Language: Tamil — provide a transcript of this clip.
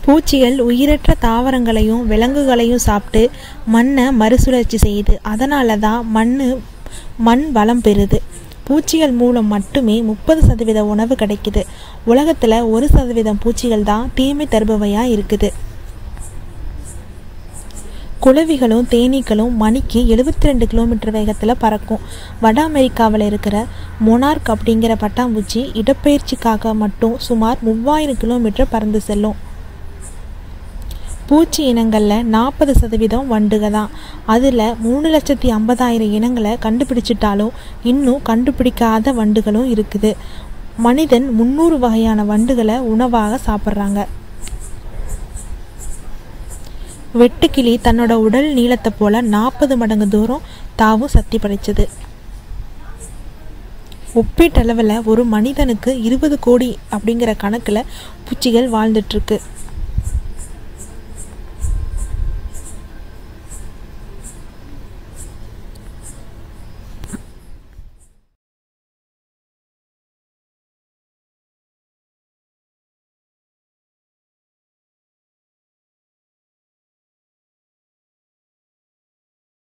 பூச்சிகள் உயிரற்ற தாவரங்களையும் விலங்குகளையும் சாப்பிட்டு மண்ணை மறுசுழற்சி செய்யுது அதனால தான் மண் மண் வளம் பெறுது பூச்சிகள் மூலம் மட்டுமே முப்பது சதவீத உணவு கிடைக்குது உலகத்தில் ஒரு சதவீதம் பூச்சிகள் தான் தீமை தருபவையாக இருக்குது குளவிகளும் தேனீக்களும் மணிக்கு எழுபத்தி ரெண்டு கிலோமீட்டர் வேகத்தில் பறக்கும் வட அமெரிக்காவில் இருக்கிற மொனார்க் அப்படிங்கிற பட்டாம்பூச்சி இடப்பெயர்ச்சிக்காக மட்டும் சுமார் மூவாயிரம் கிலோமீட்டர் பறந்து செல்லும் பூச்சி இனங்களில் நாற்பது சதவீதம் வண்டுக தான் அதில் மூணு லட்சத்தி ஐம்பதாயிரம் இனங்களை கண்டுபிடிச்சிட்டாலும் இன்னும் கண்டுபிடிக்காத வண்டுகளும் இருக்குது மனிதன் முந்நூறு வகையான வண்டுகளை உணவாக சாப்பிட்றாங்க வெட்டுக்கிளி தன்னோட உடல் நீளத்தை போல நாற்பது மடங்கு தூரம் தாவும் சக்தி படைச்சது ஒப்பீட்டளவில் ஒரு மனிதனுக்கு இருபது கோடி அப்படிங்கிற கணக்கில் பூச்சிகள் வாழ்ந்துட்டுருக்கு